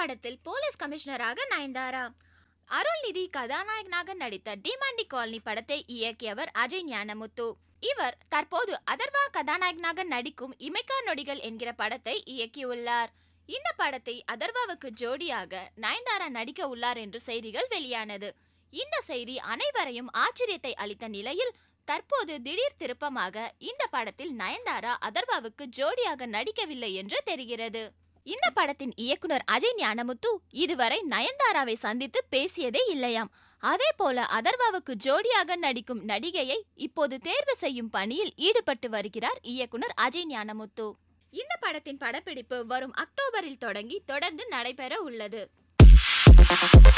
படத்தில் போலீஸ் கமிஷனராக நயன்தாரா அருள்நிதி கதாநாயகனாக நடித்த டிமாண்டி காலனி படத்தை இயக்கியவர் அஜய் ஞானமுத்து இவர் தற்போது அதர்வா கதாநாயகனாக நடிக்கும் இமைக்கா நொடிகள் என்கிற படத்தை இயக்கியுள்ளார் இந்த படத்தை அதர்வாவுக்கு ஜோடியாக நயன்தாரா நடிக்க உள்ளார் என்று செய்திகள் வெளியானது இந்த செய்தி அனைவரையும் ஆச்சரியத்தை அளித்த நிலையில் தற்போது திடீர் திருப்பமாக இந்த படத்தில் நயன்தாரா அதர்வாவுக்கு ஜோடியாக நடிக்கவில்லை என்று தெரிகிறது இந்த படத்தின் இயக்குனர் அஜய் ஞானமுத்து இதுவரை நயன்தாராவை சந்தித்து பேசியதே இல்லையாம் அதே போல அதர்வாவுக்கு ஜோடியாக நடிக்கும் நடிகையை இப்போது தேர்வு செய்யும் பணியில் ஈடுபட்டு வருகிறார் இயக்குனர் அஜய் ஞானமுத்து இந்த படத்தின் படப்பிடிப்பு வரும் அக்டோபரில் தொடங்கி தொடர்ந்து நடைபெற உள்ளது